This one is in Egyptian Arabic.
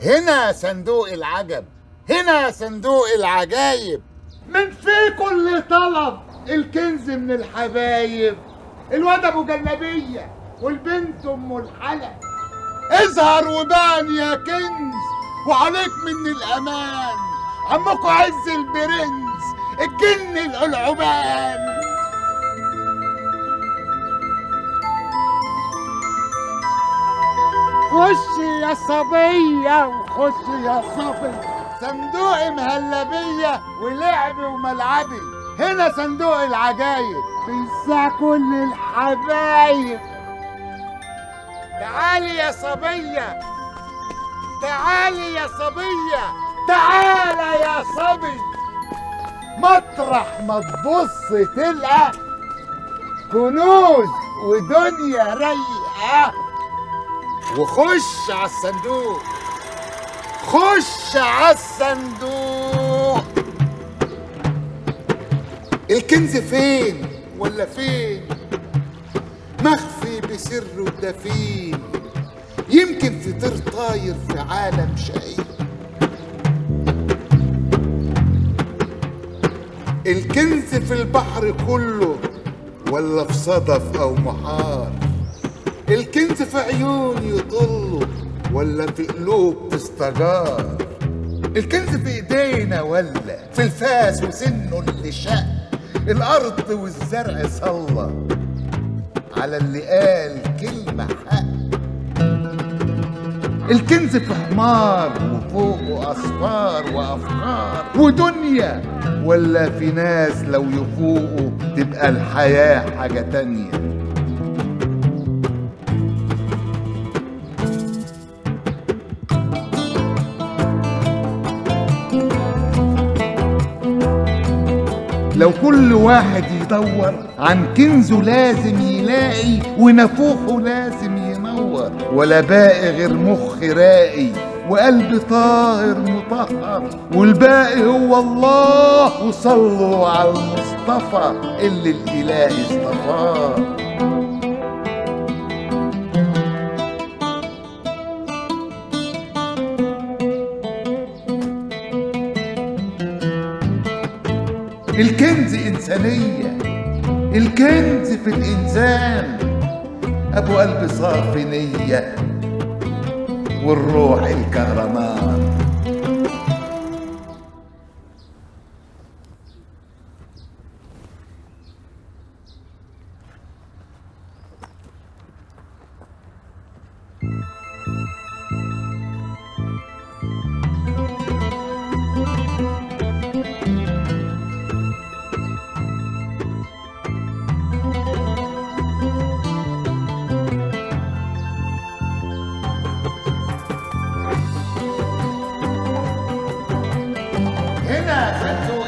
هنا صندوق العجب هنا صندوق العجايب من فيكم اللي طلب الكنز من الحبايب الواد ابو جلابيه والبنت ام الحلا اظهر وبان يا كنز وعليك من الامان عمكو عز البرنس الجن القلعبان خش يا صبية وخش يا صبي صندوق مهلبية ولعبي وملعبي هنا صندوق العجايب بيسع كل الحبايب تعالي يا صبية تعالي يا صبية تعالى يا صبي مطرح ما تبص تلقى كنوز ودنيا رايقه وخش على الصندوق خش على الصندوق الكنز فين ولا فين مخفي بسره الدفين يمكن في طير طاير في عالم شقي الكنز في البحر كله ولا في صدف او محار الكنز في عيون يطلوا ولا في قلوب تستجار الكنز في ايدينا ولا في الفاس وسنه اللي شق الارض والزرع صلى على اللي قال كلمة حق الكنز في حمار وفوقه أصفار وأفكار ودنيا ولا في ناس لو يفوقوا تبقى الحياة حاجة تانية لو كل واحد يدور عن كنزه لازم يلاقي ونافوخه لازم ينور ولا باقي غير مخ راقي وقلب طاهر مطهر والباقي هو الله وصلوا على المصطفى اللي الاله اصطفاه الكنز إنسانية الكنز في الإنسان أبو قلب صافي نية والروح الكهرمان هنا صندوق